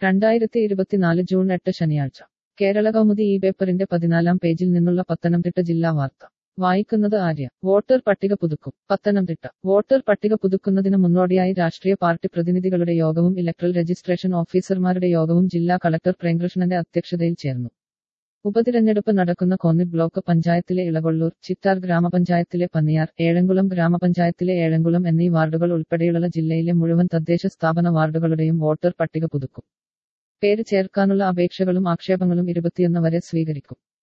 രണ്ടായിരത്തി ഇരുപത്തിനാല് ജൂൺ എട്ട് ശനിയാഴ്ച കേരള കൗമുദി ഈ പേപ്പറിന്റെ പതിനാലാം പേജിൽ നിന്നുള്ള പത്തനംതിട്ട ജില്ലാ വാർത്ത വായിക്കുന്നത് ആര്യ വോട്ടർ പട്ടിക പുതുക്കും പത്തനംതിട്ട വോട്ടർ പട്ടിക പുതുക്കുന്നതിന് മുന്നോടിയായി രാഷ്ട്രീയ പാർട്ടി പ്രതിനിധികളുടെ യോഗവും ഇലക്ട്രൽ രജിസ്ട്രേഷൻ ഓഫീസർമാരുടെ യോഗവും ജില്ലാ കളക്ടർ പ്രേംകൃഷ്ണന്റെ അധ്യക്ഷതയിൽ ചേർന്നു ഉപതിരഞ്ഞെടുപ്പ് നടക്കുന്ന കോന്നി ബ്ലോക്ക് പഞ്ചായത്തിലെ ഇളകൊള്ളൂർ ചിറ്റാർ ഗ്രാമപഞ്ചായത്തിലെ പന്നിയാർ ഏഴംകുളം ഗ്രാമപഞ്ചായത്തിലെ ഏഴംകുളം എന്നീ വാർഡുകൾ ഉൾപ്പെടെയുള്ള ജില്ലയിലെ മുഴുവൻ തദ്ദേശ സ്ഥാപന വാർഡുകളുടെയും വോട്ടർ പട്ടിക പുതുക്കും പേര് ചേർക്കാനുള്ള അപേക്ഷകളും ആക്ഷേപങ്ങളും ഇരുപത്തിയൊന്ന് വരെ സ്വീകരിക്കും